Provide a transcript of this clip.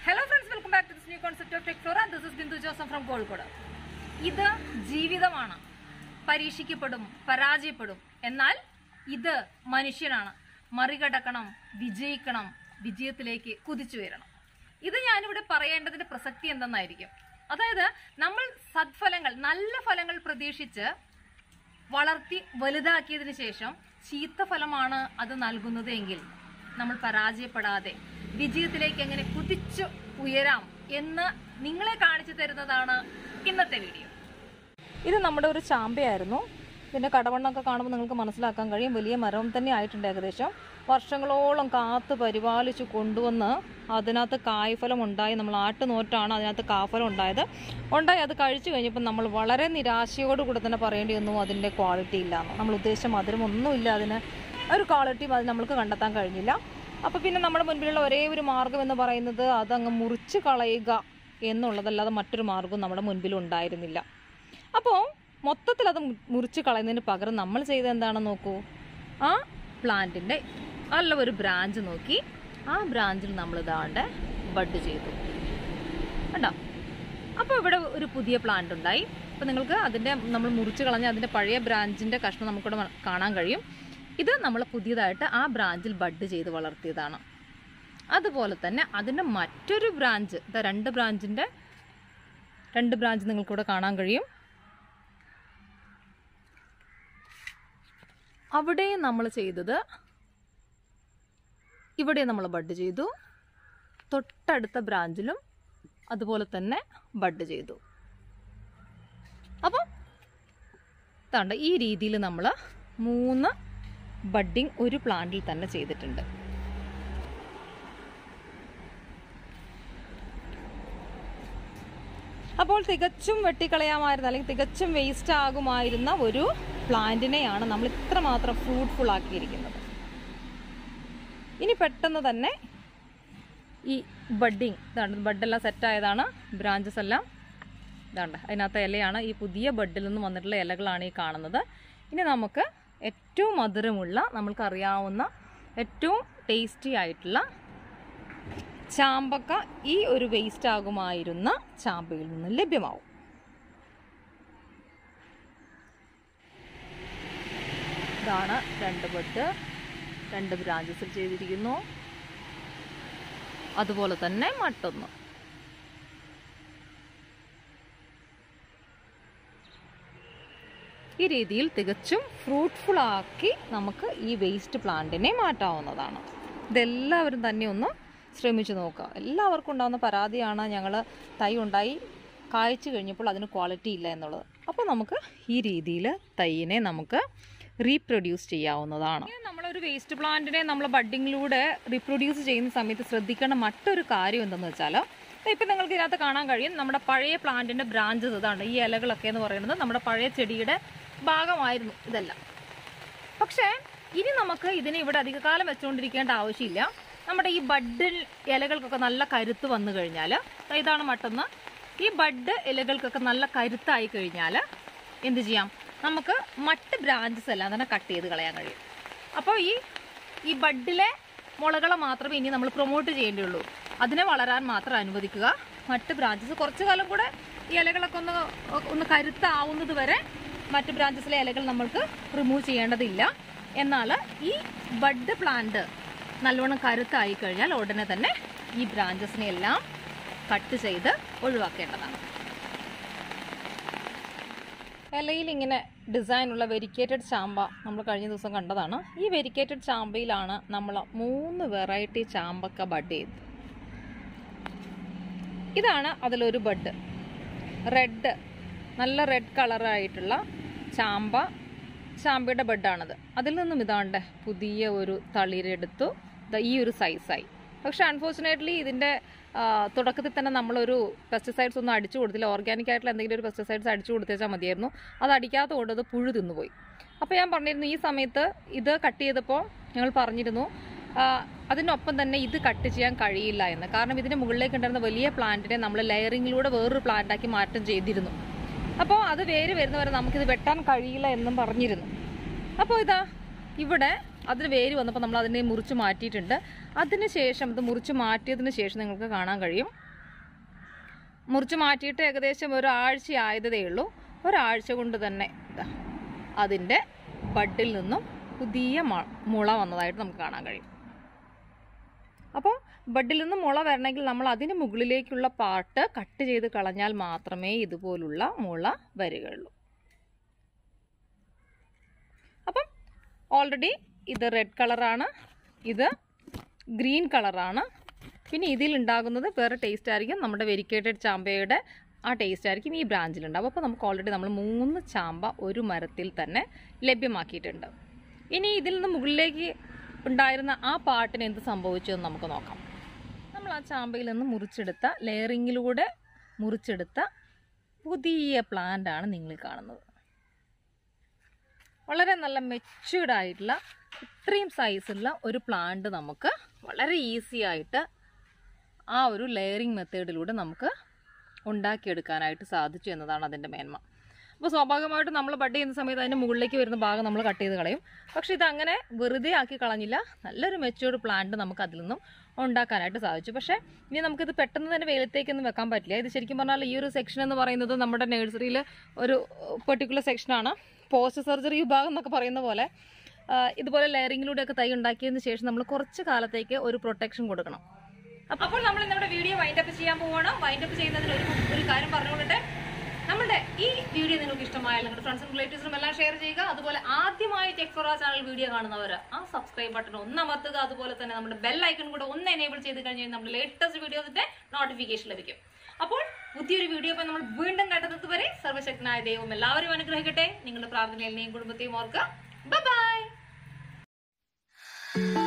hello friends welcome back to this new concept of Techflora this is Bindu Joseph from Kozhikode ഇത് ജീവിതമാണ് പരീക്ഷിക്കപ്പെടും പരാജയപ്പെടും എന്നാൽ ഇത് മനുഷ്യനാണ് മറികടക്കണം വിജയിക്കണം വിജയത്തിലേക്ക് കുതിച്ചു വരണം ഇത് ഞാനിവിടെ പറയേണ്ടതിന്റെ പ്രസക്തി എന്തെന്നായിരിക്കും അതായത് നമ്മൾ സത്ഫലങ്ങൾ നല്ല ഫലങ്ങൾ പ്രതീക്ഷിച്ച് വളർത്തി വലുതാക്കിയതിനു ശേഷം ചീത്ത ഫലമാണ് അത് നൽകുന്നത് എങ്കിൽ നമ്മൾ പരാജയപ്പെടാതെ വിജയത്തിലേക്ക് എങ്ങനെ കുതിച്ചു ഉയരാം എന്ന് നിങ്ങളെ കാണിച്ചു തരുന്നതാണ് ഇന്നത്തെ വീഡിയോ ഇത് നമ്മുടെ ഒരു ചാമ്പയായിരുന്നു ഇതിന്റെ കടവണ്ണൊക്കെ കാണുമ്പോൾ നിങ്ങൾക്ക് മനസ്സിലാക്കാൻ കഴിയും വലിയ മരം തന്നെ ആയിട്ടുണ്ട് ഏകദേശം വർഷങ്ങളോളം കാത്ത് പരിപാലിച്ചു കൊണ്ടുവന്ന് അതിനകത്ത് കായ്ഫലം ഉണ്ടായി നമ്മൾ ആട്ടുനോറ്റാണ് അതിനകത്ത് കാഫലം ഉണ്ടായത് ഉണ്ടായി അത് കഴിച്ചു കഴിഞ്ഞപ്പോൾ നമ്മൾ വളരെ നിരാശയോടുകൂടി തന്നെ പറയേണ്ടി വന്നു അതിൻ്റെ ക്വാളിറ്റി ഇല്ല എന്ന് നമ്മൾ ഉദ്ദേശിച്ച മധുരം ഒന്നുമില്ല അതിന് ഒരു ക്വാളിറ്റിയും അത് നമ്മൾക്ക് കണ്ടെത്താൻ കഴിഞ്ഞില്ല അപ്പോൾ പിന്നെ നമ്മുടെ മുൻപിലുള്ള ഒരേ ഒരു മാർഗം എന്ന് പറയുന്നത് അതങ്ങ് മുറിച്ച് കളയുക എന്നുള്ളതല്ലാതെ മറ്റൊരു മാർഗവും നമ്മുടെ മുൻപിൽ ഉണ്ടായിരുന്നില്ല അപ്പോൾ മൊത്തത്തിൽ അത് മു- മുറിച്ച് കളയുന്നതിന് പകരം നമ്മൾ ചെയ്തത് എന്താണെന്ന് നോക്കൂ ആ പ്ലാന്റിൻ്റെ നല്ല ഒരു ബ്രാഞ്ച് നോക്കി ആ ബ്രാഞ്ചിൽ നമ്മൾ ഇതാണ്ട് ബഡ് ചെയ്തു കണ്ടോ അപ്പോൾ ഇവിടെ ഒരു പുതിയ പ്ലാന്റ് ഉണ്ടായി അപ്പോൾ നിങ്ങൾക്ക് അതിൻ്റെ നമ്മൾ മുറിച്ച് കളഞ്ഞ അതിൻ്റെ പഴയ ബ്രാഞ്ചിൻ്റെ കഷ്ണം നമുക്കിവിടെ മ- കാണാൻ കഴിയും ഇത് നമ്മൾ പുതിയതായിട്ട് ആ ബ്രാഞ്ചിൽ ബഡ് ചെയ്ത് വളർത്തിയതാണ് അതുപോലെ തന്നെ അതിൻ്റെ മറ്റൊരു ബ്രാഞ്ച് ഇതാ രണ്ട് ബ്രാഞ്ചിൻ്റെ രണ്ട് ബ്രാഞ്ച് നിങ്ങൾക്കിവിടെ കാണാൻ കഴിയും അവിടെയും നമ്മൾ ചെയ്തത് ഇവിടെ നമ്മൾ ബഡ് ചെയ്തു തൊട്ടടുത്ത ബ്രാഞ്ചിലും അതുപോലെ തന്നെ ബഡ് ചെയ്തു അപ്പം തണ്ട ഈ രീതിയിൽ നമ്മൾ മൂന്ന് ബഡ്ഡിങ് ഒരു പ്ലാന്റിൽ തന്നെ ചെയ്തിട്ടുണ്ട് അപ്പോൾ തികച്ചും വെട്ടിക്കളയാമായിരുന്ന അല്ലെങ്കിൽ തികച്ചും വേസ്റ്റ് ആകുമായിരുന്ന ഒരു പ്ലാന്റിനെയാണ് നമ്മൾ ഇത്രമാത്രം ഫ്രൂട്ട്ഫുൾ ആക്കിയിരിക്കുന്നത് ഇനി പെട്ടെന്ന് തന്നെ ഈ ബഡ്ഡിങ് ഇതാണ് ബഡെല്ലാം സെറ്റായതാണ് ബ്രാഞ്ചസ് എല്ലാം ഇതാണ്ട് അതിനകത്തെ ഇലയാണ് ഈ പുതിയ ബഡിൽ നിന്ന് വന്നിട്ടുള്ള ഇലകളാണ് ഈ കാണുന്നത് ഇനി നമുക്ക് ഏറ്റവും മധുരമുള്ള നമ്മൾക്കറിയാവുന്ന ഏറ്റവും ടേസ്റ്റി ആയിട്ടുള്ള ചാമ്പക്ക ഈ ഒരു വേസ്റ്റ് ആകുമായിരുന്ന ചാമ്പയിൽ നിന്ന് ലഭ്യമാവും ഇതാണ് രണ്ട് ബഡ് രണ്ട് ബ്രാഞ്ചസിൽ ചെയ്തിരിക്കുന്നു അതുപോലെ തന്നെ മറ്റൊന്ന് ഈ രീതിയിൽ തികച്ചും ഫ്രൂട്ട്ഫുൾ ആക്കി നമുക്ക് ഈ വേസ്റ്റ് പ്ലാന്റിനെ മാറ്റാവുന്നതാണ് ഇതെല്ലാവരും തന്നെ ഒന്ന് ശ്രമിച്ചു നോക്കുക എല്ലാവർക്കും ഉണ്ടാകുന്ന പരാതിയാണ് ഞങ്ങൾ തൈ ഉണ്ടായി കായ്ച്ചു കഴിഞ്ഞപ്പോൾ അതിന് ക്വാളിറ്റി ഇല്ല എന്നുള്ളത് അപ്പോൾ നമുക്ക് ഈ രീതിയിൽ തൈയിനെ നമുക്ക് റീപ്രൊഡ്യൂസ് ചെയ്യാവുന്നതാണ് നമ്മളൊരു വേസ്റ്റ് പ്ലാന്റിനെ നമ്മൾ ബഡ്ഡിങ്ങിലൂടെ റീപ്രൊഡ്യൂസ് ചെയ്യുന്ന സമയത്ത് ശ്രദ്ധിക്കേണ്ട മറ്റൊരു കാര്യം എന്തെന്ന് വെച്ചാൽ ഇപ്പം നിങ്ങൾക്ക് ഇതിനകത്ത് കാണാൻ കഴിയും നമ്മുടെ പഴയ പ്ലാന്റിന്റെ ബ്രാഞ്ചസ് ഇതാണ് ഈ ഇലകളൊക്കെ എന്ന് പറയുന്നത് നമ്മുടെ പഴയ ചെടിയുടെ ഭാഗമായിരുന്നു ഇതെല്ലാം പക്ഷേ ഇനി നമുക്ക് ഇതിനെ ഇവിടെ അധികകാലം വെച്ചുകൊണ്ടിരിക്കേണ്ട ആവശ്യമില്ല നമ്മുടെ ഈ ബഡ് ഇലകൾക്കൊക്കെ നല്ല കരുത്ത് വന്നു കഴിഞ്ഞാൽ ഇതാണ് മറ്റൊന്ന് ഈ ബഡ് ഇലകൾക്കൊക്കെ നല്ല കരുത്തായി കഴിഞ്ഞാൽ എന്ത് ചെയ്യാം നമുക്ക് മറ്റ് ബ്രാഞ്ചസ് എല്ലാം തന്നെ കട്ട് ചെയ്ത് കളയാൻ കഴിയും അപ്പോൾ ഈ ഈ ബഡിലെ മുളകളെ മാത്രമേ ഇനി നമ്മൾ പ്രൊമോട്ട് ചെയ്യേണ്ടിയുള്ളൂ അതിനെ വളരാൻ മാത്രം അനുവദിക്കുക മറ്റ് ബ്രാഞ്ചസ് കുറച്ചു കാലം കൂടെ ഈ ഇലകളൊക്കെ ഒന്ന് ഒന്ന് കരുത്താവുന്നത് വരെ മറ്റ് ബ്രാഞ്ചസിലെ ഇലകൾ നമ്മൾക്ക് റിമൂവ് ചെയ്യേണ്ടതില്ല എന്നാൽ ഈ ബഡ് പ്ലാന്റ് നല്ലോണം കരുത്തായി കഴിഞ്ഞാൽ ഉടനെ തന്നെ ഈ ബ്രാഞ്ചസിനെ എല്ലാം കട്ട് ചെയ്ത് ഒഴിവാക്കേണ്ടതാണ് ഇലയിൽ ഇങ്ങനെ ഡിസൈനുള്ള വെരിക്കേറ്റഡ് ചാമ്പ നമ്മൾ കഴിഞ്ഞ ദിവസം കണ്ടതാണ് ഈ വെരിക്കേറ്റഡ് ചാമ്പയിലാണ് നമ്മൾ മൂന്ന് വെറൈറ്റി ചാമ്പക്ക ബഡ് ചെയ്തത് ഇതാണ് അതിലൊരു ബഡ് റെഡ് നല്ല റെഡ് കളറായിട്ടുള്ള ചാമ്പ ചാമ്പയുടെ ബെഡാണത് അതിൽ നിന്നും ഇതാണ്ട് പുതിയ ഒരു തളിരെടുത്തു ദാ ഈ ഒരു സൈസായി പക്ഷെ അൺഫോർച്ചുനേറ്റ്ലി ഇതിന്റെ ആ, തുടക്കത്തിൽ തന്നെ നമ്മളൊരു പെസ്റ്റിസൈഡ്സ് ഒന്നും അടിച്ചു കൊടുത്തില്ല ഓർഗാനിക് ആയിട്ടുള്ള എന്തെങ്കിലും ഒരു പെസ്റ്റിസൈഡ്സ് അടിച്ചു കൊടുത്തേച്ചാൽ മതിയായിരുന്നു അത് അടിക്കാത്ത കൊണ്ട് അത് പുഴു തിന്നുപോയി അപ്പോൾ ഞാൻ പറഞ്ഞിരുന്നു ഈ സമയത്ത് ഇത് കട്ട് ചെയ്തപ്പോൾ ഞങ്ങൾ പറഞ്ഞിരുന്നു ആ, അതിനൊപ്പം തന്നെ ഇത് കട്ട് ചെയ്യാൻ കഴിയില്ല എന്ന് കാരണം ഇതിന്റെ മുകളിലേക്ക് ഉണ്ടായിരുന്ന വലിയ പ്ലാന്റിനെ നമ്മൾ ലെയറിങ്ങിലൂടെ വേറൊരു പ്ലാന്റാക്കി മാറ്റം ചെയ്തിരുന്നു അപ്പോൾ അത് വേര് വരുന്നവരെ നമുക്കിത് വെട്ടാൻ കഴിയില്ല എന്നും പറഞ്ഞിരുന്നു അപ്പോൾ ഇതാ ഇവിടെ അതിന് വേര് വന്നപ്പോൾ നമ്മൾ അതിനെ മുറിച്ച് മാറ്റിയിട്ടുണ്ട് അതിന് ശേഷം ഇത് മുറിച്ച് മാറ്റിയതിന് ശേഷം നിങ്ങൾക്ക് കാണാൻ കഴിയും മുറിച്ച് മാറ്റിയിട്ട് ഏകദേശം ഒരാഴ്ച ആയതേ ഉള്ളൂ ഒരാഴ്ച കൊണ്ട് തന്നെ ദാ അതിൻ്റെ ബഡിൽ നിന്നും പുതിയ മ- മുള വന്നതായിട്ട് നമുക്ക് കാണാൻ കഴിയും അപ്പോൾ ബഡിൽ നിന്ന് മുള വരണമെങ്കിൽ നമ്മൾ അതിന് മുകളിലേക്കുള്ള പാർട്ട് കട്ട് ചെയ്ത് കളഞ്ഞാൽ മാത്രമേ ഇതുപോലുള്ള മുള വരികയുള്ളൂ അപ്പം ഓൾറെഡി ഇത് റെഡ് കളറാണ് ഇത് ഗ്രീൻ കളറാണ് പിന്നെ ഇതിൽ ഉണ്ടാകുന്നത് വേറെ ടേസ്റ്റ് ആയിരിക്കും നമ്മുടെ വെരിക്കേറ്റഡ് ചാമ്പയുടെ ആ ടേസ്റ്റ് ആയിരിക്കും ഈ ബ്രാഞ്ചിലുണ്ടാവും അപ്പോൾ നമുക്ക് ഓൾറെഡി നമ്മൾ മൂന്ന് ചാമ്പ ഒരു മരത്തിൽ തന്നെ ലഭ്യമാക്കിയിട്ടുണ്ട് ഇനി ഇതിൽ നിന്ന് മുകളിലേക്ക് ഉണ്ടായിരുന്ന ആ പാട്ടിന് എന്ത് സംഭവിച്ചു എന്ന് നമുക്ക് നോക്കാം നമ്മൾ ആ ചാമ്പയിൽ നിന്ന് മുറിച്ചെടുത്ത ലെയറിങ്ങിലൂടെ മുറിച്ചെടുത്ത പുതിയ പ്ലാന്റ് ആണ് നിങ്ങൾ കാണുന്നത് വളരെ നല്ല മെച്യൂർഡ് ആയിട്ടുള്ള ഇത്രയും സൈസുള്ള ഒരു പ്ലാന്റ് നമുക്ക് വളരെ ഈസി ആയിട്ട് ആ ഒരു ലെയറിങ് മെത്തേഡിലൂടെ നമുക്ക് ഉണ്ടാക്കിയെടുക്കാനായിട്ട് സാധിച്ചു എന്നതാണ് അതിൻ്റെ മേന്മ അപ്പോൾ സ്വാഭാവികമായിട്ടും നമ്മൾ ബഡ് ചെയ്യുന്ന സമയത്ത് അതിൻ്റെ മുകളിലേക്ക് വരുന്ന ഭാഗം നമ്മൾ കട്ട് ചെയ്ത് കളയും പക്ഷേ ഇതങ്ങനെ വെറുതെ ആക്കി കളഞ്ഞില്ല നല്ലൊരു മെച്യൂർഡ് പ്ലാന്റ് നമുക്ക് അതിൽ നിന്നും ഉണ്ടാക്കാനായിട്ട് സാധിച്ചു പക്ഷേ ഇനി നമുക്കിത് പെട്ടെന്ന് തന്നെ വെയിലത്തേക്കൊന്നും വെക്കാൻ പറ്റില്ല ഇത് ശരിക്കും പറഞ്ഞാൽ ഈ ഒരു സെക്ഷൻ എന്ന് പറയുന്നത് നമ്മുടെ നഴ്സറിയിൽ ഒരു പെർട്ടിക്കുലർ സെക്ഷനാണ് പോസ്റ്റ് സർജറി വിഭാഗം എന്നൊക്കെ പറയുന്ന പോലെ ആ, ഇതുപോലെ ലെയറിങ്ങിലൂടെയൊക്കെ തൈ ഉണ്ടാക്കിയതിന് ശേഷം നമ്മൾ കുറച്ച് കാലത്തേക്ക് ഒരു പ്രൊട്ടക്ഷൻ കൊടുക്കണം അപ്പോൾ നമ്മൾ നമ്മുടെ വീഡിയോ വൈൻഡ് അപ്പ് ചെയ്യാൻ പോവാണ് വൈൻഡ് അപ്പ് ചെയ്യുന്നതിന് ഒരു ഒരു കാര്യം പറഞ്ഞുകൊള്ളട്ടെ നമ്മുടെ ഈ വീഡിയോ നിങ്ങൾക്ക് ഇഷ്ടമായാൽ നിങ്ങളുടെ ഫ്രണ്ട്സും റിലേറ്റീവ്സിനും എല്ലാം ഷെയർ ചെയ്യുക അതുപോലെ ആദ്യമായി ടെക്ഫോറ ചാനൽ വീഡിയോ കാണുന്നവർ ആ സബ്സ്ക്രൈബ് ബട്ടൺ ഒന്ന് അമർത്തുക അതുപോലെ തന്നെ നമ്മുടെ ബെൽ ഐക്കൺ കൂടെ ഒന്ന് എനേബിൾ ചെയ്ത് കഴിഞ്ഞാൽ നമ്മുടെ ലേറ്റസ്റ്റ് വീഡിയോസിന്റെ നോട്ടിഫിക്കേഷൻ ലഭിക്കും അപ്പോൾ പുതിയൊരു വീഡിയോ നമ്മൾ വീണ്ടും കണ്ടെത്തുന്നത് വരെ സർവശക്തനായ ദൈവം എല്ലാവരും അനുഗ്രഹിക്കട്ടെ നിങ്ങളുടെ പ്രാർത്ഥനയിൽ നീയും കുടുംബത്തെയും ഓർക്കുക ബൈ